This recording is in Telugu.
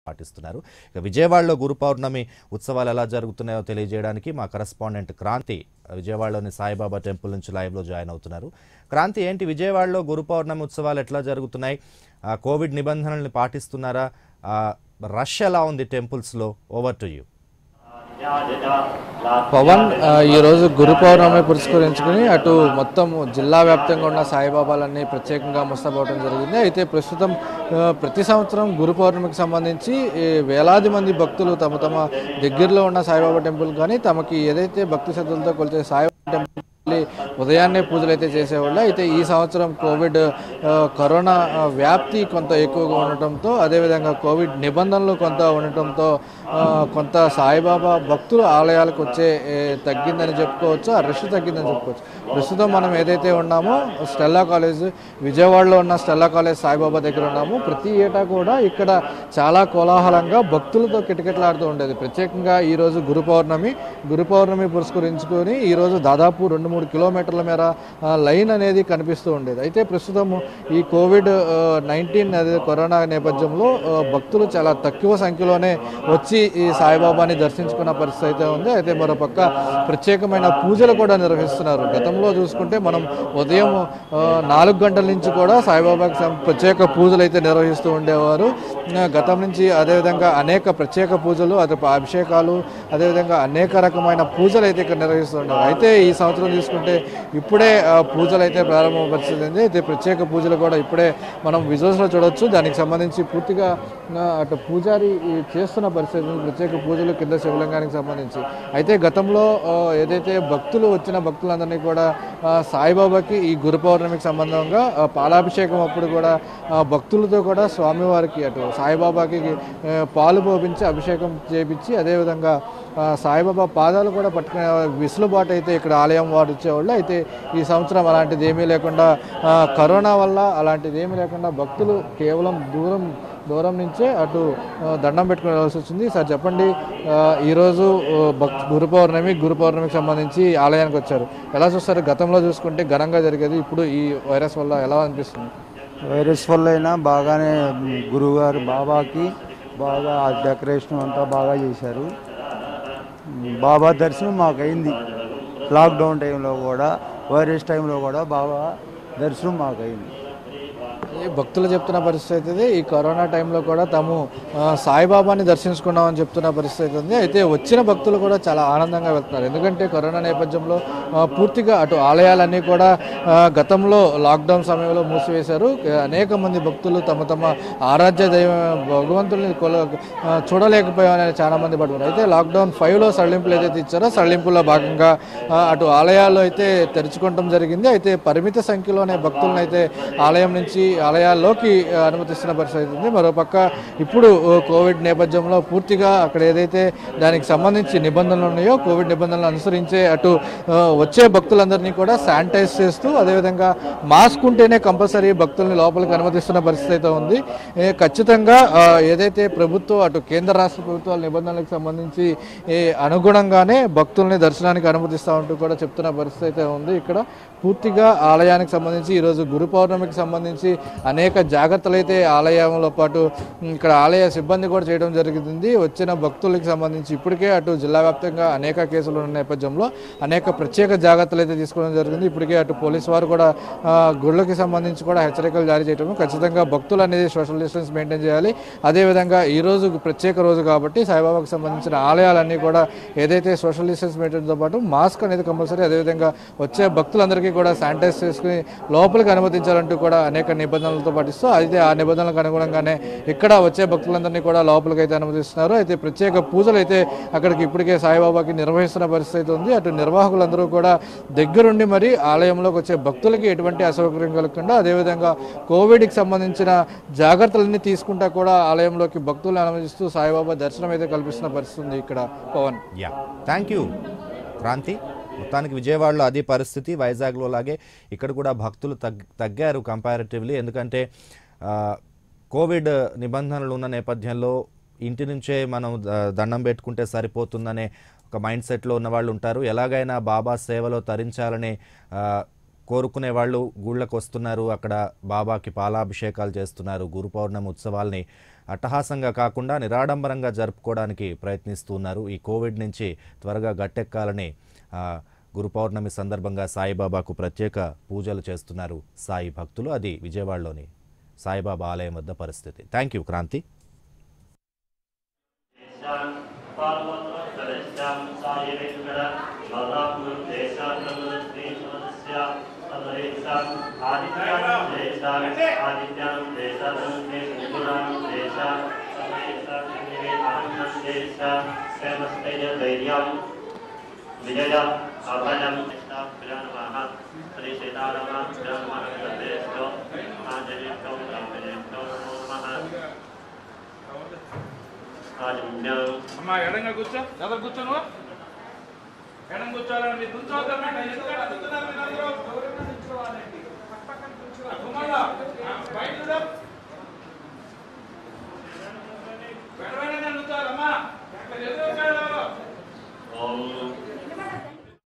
పాటిస్తున్నారు ఇక విజయవాడలో గురు పౌర్ణమి ఉత్సవాలు ఎలా జరుగుతున్నాయో తెలియజేయడానికి మా కరస్పాండెంట్ క్రాంతి విజయవాడలోని సాయిబాబా టెంపుల్ నుంచి లైవ్లో జాయిన్ అవుతున్నారు క్రాంతి ఏంటి విజయవాడలో గురు పౌర్ణమి ఉత్సవాలు ఎట్లా జరుగుతున్నాయి ఆ, కోవిడ్ నిబంధనల్ని పాటిస్తున్నారా ఆ, రష్ ఎలా ఉంది టెంపుల్స్లో ఓవర్ టు యూ పవన్ ఆ, ఈరోజు గురు పౌర్ణమి పురస్కరించుకుని అటు మొత్తం జిల్లా వ్యాప్తంగా ఉన్న సాయిబాబాలన్నీ ప్రత్యేకంగా ముస్తాబవడం జరిగింది అయితే ప్రస్తుతం ఆ, ప్రతి సంవత్సరం గురు పౌర్ణమికి సంబంధించి ఈ వేలాది మంది భక్తులు తమ తమ దగ్గరలో ఉన్న సాయిబాబా టెంపుల్ కానీ తమకి ఏదైతే భక్తి శ్రద్ధలతో కొలిచే సాయిబాబా టెంపుల్ వెళ్ళి ఉదయాన్నే పూజలు అయితే చేసేవాళ్ళు అయితే ఈ సంవత్సరం కోవిడ్ ఆ, కరోనా ఆ, వ్యాప్తి కొంత ఎక్కువగా ఉండటంతో అదేవిధంగా కోవిడ్ నిబంధనలు కొంత ఉండటంతో ఆ, కొంత సాయిబాబా భక్తులు ఆలయాలకు వచ్చే ఏ, తగ్గిందని చెప్పుకోవచ్చు ఆ రష్ తగ్గిందని చెప్పుకోవచ్చు ప్రస్తుతం మనం ఏదైతే ఉన్నామో స్టెల్లా కాలేజ్ విజయవాడలో ఉన్న స్టెల్లా కాలేజ్ సాయిబాబా దగ్గర ఉన్నాము ప్రతి ఏటా కూడా ఇక్కడ చాలా కోలాహలంగా భక్తులతో కిటకిటలాడుతూ ఉండేది ప్రత్యేకంగా ఈరోజు గురు పౌర్ణమి గురు పౌర్ణమి పురస్కరించుకొని ఈరోజు దాదాపు రెండు మూడు కిలోమీటర్ల మేర ఆ, లైన్ అనేది కనిపిస్తూ ఉండేది అయితే ప్రస్తుతం ఈ కోవిడ్ నైన్టీన్ అదే కరోనా నేపథ్యంలో ఆ, భక్తులు చాలా తక్కువ సంఖ్యలోనే వచ్చి ఈ సాయిబాబాని దర్శించుకున్న పరిస్థితి అయితే ఉంది అయితే మరోపక్క ప్రత్యేకమైన పూజలు కూడా నిర్వహిస్తున్నారు గతంలో చూసుకుంటే మనం ఉదయం ఆ, నాలుగు గంటల నుంచి కూడా సాయిబాబాకి సం- ప్రత్యేక పూజలు అయితే నిర్వహిస్తూ ఉండేవారు ఆ, గతం నుంచి అదేవిధంగా అనేక ప్రత్యేక పూజలు అదే అభిషేకాలు అదేవిధంగా అనేక రకమైన పూజలు అయితే ఇక్కడ నిర్వహిస్తున్నారు అయితే ఈ సంవత్సరం తీసుకుంటే ఇప్పుడే ఆ, పూజలు అయితే ప్రారంభ పరిస్థితి ఉంది అయితే ప్రత్యేక పూజలు కూడా ఇప్పుడే మనం విజువల్స్లో చూడొచ్చు దానికి సంబంధించి పూర్తిగా ఆ, అటు పూజారి ఈ చేస్తున్న పరిస్థితి ఉంది. ప్రత్యేక పూజలు కింద శివలింగానికి సంబంధించి అయితే గతంలో ఆ, ఏదైతే భక్తులు వచ్చిన భక్తులందరినీ కూడా ఆ, సాయిబాబాకి ఈ గురు పౌర్ణమికి సంబంధంగా ఆ, పాలాభిషేకం అప్పుడు కూడా ఆ, భక్తులతో కూడా స్వామివారికి అటు సాయిబాబాకి ఆ, పాలు పోపించి అభిషేకం చేపించి అదేవిధంగా ఆ, సాయిబాబా పాదాలు కూడా పట్టుకునే విసులుబాటు అయితే ఇక్కడ ఆలయం వారు ఇచ్చేవాళ్ళు అయితే ఈ సంవత్సరం అలాంటిది ఏమీ లేకుండా ఆ, కరోనా వల్ల అలాంటిది ఏమీ లేకుండా భక్తులు కేవలం దూరం దూరం నుంచే అటు ఆ, దండం పెట్టుకుని వెళ్ళాల్సి వచ్చింది సార్ చెప్పండి ఆ, ఈరోజు ఆ, భక్ గురు పౌర్ణమి గురు పౌర్ణమికి సంబంధించి ఆలయానికి వచ్చారు ఎలా చూస్తారు గతంలో చూసుకుంటే ఘనంగా జరిగేది ఇప్పుడు ఈ వైరస్ వల్ల ఎలా అనిపిస్తుంది వైరస్ వల్ల అయినా బాగానే గురువుగారు బాబాకి బాగా ఆ డెకరేషన్ అంతా బాగా చేశారు బాబా దర్శనం మాకు అయింది లాక్డౌన్ టైంలో కూడా వైరస్ టైంలో కూడా బాబా దర్శనం మాకు అయింది ఈ భక్తులు చెప్తున్న పరిస్థితి అయితే ఇది. ఈ కరోనా టైంలో కూడా తాము ఆ, సాయిబాబాని దర్శించుకున్నామని చెప్తున్న పరిస్థితి ఉంది అయితే వచ్చిన భక్తులు కూడా చాలా ఆనందంగా వెళ్తున్నారు ఎందుకంటే కరోనా నేపథ్యంలో ఆ, పూర్తిగా అటు ఆలయాలన్నీ కూడా ఆ, గతంలో లాక్డౌన్ సమయంలో మూసివేశారు అనేక మంది భక్తులు తమ తమ ఆరాధ్య దైవం భగవంతుల్ని కొల ఆ, చూడలేకపోయామని చాలా మంది పడుతున్నారు అయితే లాక్డౌన్ ఫైవ్లో సడలింపులు ఏదైతే ఇచ్చారో సడలింపుల్లో భాగంగా ఆ, అటు ఆలయాల్లో అయితే తెరుచుకోవటం జరిగింది అయితే పరిమిత సంఖ్యలోనే భక్తులను అయితే ఆలయం నుంచి ఆలయాల్లోకి ఆ, అనుమతిస్తున్న పరిస్థితి ఉంది మరోపక్క ఇప్పుడు ఓ, కోవిడ్ నేపథ్యంలో పూర్తిగా అక్కడ ఏదైతే దానికి సంబంధించి నిబంధనలు ఉన్నాయో కోవిడ్ నిబంధనలు అనుసరించే అటు ఆ, వచ్చే భక్తులందరినీ కూడా శానిటైజ్ చేస్తూ అదేవిధంగా మాస్క్ ఉంటేనే కంపల్సరీ భక్తుల్ని లోపలికి అనుమతిస్తున్న పరిస్థితి అయితే ఉంది ఏ, ఖచ్చితంగా ఆ, ఏదైతే ప్రభుత్వం అటు కేంద్ర రాష్ట్ర ప్రభుత్వాల నిబంధనలకు సంబంధించి ఏ, అనుగుణంగానే భక్తుల్ని దర్శనానికి అనుమతిస్తూ ఉంటూ కూడా చెప్తున్న పరిస్థితి అయితే ఉంది ఇక్కడ పూర్తిగా ఆలయానికి సంబంధించి ఈరోజు గురు పౌర్ణమికి సంబంధించి అనేక జాగ్రత్తలు అయితే ఆలయంలో పాటు ఉమ్, ఇక్కడ ఆలయ సిబ్బంది కూడా చేయడం జరిగింది వచ్చిన భక్తులకి సంబంధించి ఇప్పటికే అటు జిల్లా వ్యాప్తంగా అనేక కేసులు ఉన్న నేపథ్యంలో అనేక ప్రత్యేక జాగ్రత్తలు అయితే తీసుకోవడం జరిగింది ఇప్పటికే అటు పోలీసు వారు కూడా ఆ, గుళ్ళకి సంబంధించి కూడా హెచ్చరికలు జారీ చేయడం ఖచ్చితంగా భక్తులు అనేది సోషల్ డిస్టెన్స్ మెయింటైన్ చేయాలి అదేవిధంగా ఈ రోజు ప్రత్యేక రోజు కాబట్టి సాయిబాబాకు సంబంధించిన ఆలయాలన్నీ కూడా ఏదైతే సోషల్ డిస్టెన్స్ మెయింటైన్తో పాటు మాస్క్ అనేది కంపల్సరీ అదేవిధంగా వచ్చే భక్తులందరికీ కూడా శానిటైజ్ చేసుకుని లోపలికి అనుమతించాలంటూ కూడా అనేక నిబంధనలతో పాటిస్తూ అయితే ఆ నిబంధనలకు అనుగుణంగానే ఇక్కడ వచ్చే భక్తులందరినీ కూడా లోపలికి అయితే అనుమతిస్తున్నారు అయితే ప్రత్యేక పూజలు అయితే అక్కడికి ఇప్పటికే సాయిబాబాకి నిర్వహిస్తున్న పరిస్థితి అయితే ఉంది అటు నిర్వాహకులందరూ కూడా దగ్గరుండి మరి ఆలయంలోకి వచ్చే భక్తులకి ఎటువంటి అసౌకర్యం కలగకుండా అదేవిధంగా కోవిడ్కి సంబంధించిన జాగ్రత్తలన్నీ తీసుకుంటా కూడా ఆలయంలోకి భక్తులను అనుమతిస్తూ సాయిబాబా దర్శనం అయితే కల్పిస్తున్న పరిస్థితి ఉంది ఇక్కడ Pavan yeah thank you Kranti మొత్తానికి విజయవాడలో అదే పరిస్థితి వైజాగ్లో లాగే ఇక్కడ కూడా భక్తులు తగ్ తగ్గారు కంపారిటివ్లీ ఎందుకంటే ఆ, కోవిడ్ నిబంధనలు ఉన్న నేపథ్యంలో ఇంటి నుంచే మనం ద- దండం పెట్టుకుంటే సరిపోతుందనే ఒక మైండ్ సెట్లో ఉన్న వాళ్ళు ఉంటారు ఎలాగైనా బాబా సేవలో తరించాలని ఆ, కోరుకునే వాళ్ళు గుళ్ళకు వస్తున్నారు అక్కడ బాబాకి పాలాభిషేకాలు చేస్తున్నారు గురు పౌర్ణమి ఉత్సవాల్ని అట్టహాసంగా కాకుండా నిరాడంబరంగా జరుపుకోవడానికి ప్రయత్నిస్తున్నారు ఈ కోవిడ్ నుంచి త్వరగా గట్టెక్కాలని ఆ, గురు పౌర్ణమి సందర్భంగా సాయిబాబాకు ప్రత్యేక పూజలు చేస్తున్నారు సాయి భక్తులు అది విజయవాడలోని సాయిబాబా ఆలయం వద్ద పరిస్థితి థ్యాంక్ యూ క్రాంతి విజయ అభయం నమః శ్రీ సీతారామ నమః సర్వేశ్వర ఆంజనేయం రామజయం నమః ఆదిత్యం అమ్మా ఎడంగా కూర్చో ఎవరు కూర్చో నువ్వు ఎడం కూర్చోవాలని మీరు కూర్చోవద్దాం ఎందుకంటే కూర్చున్నారు మీరు అందరూ గౌరవంగా కూర్చోవాలండి పక్క పక్కన కూర్చోవాలి కుమారా బయట చూద్దాం వెడవెడగా కూర్చోవాలమ్మా ఎక్కడ ఎదురు ఓం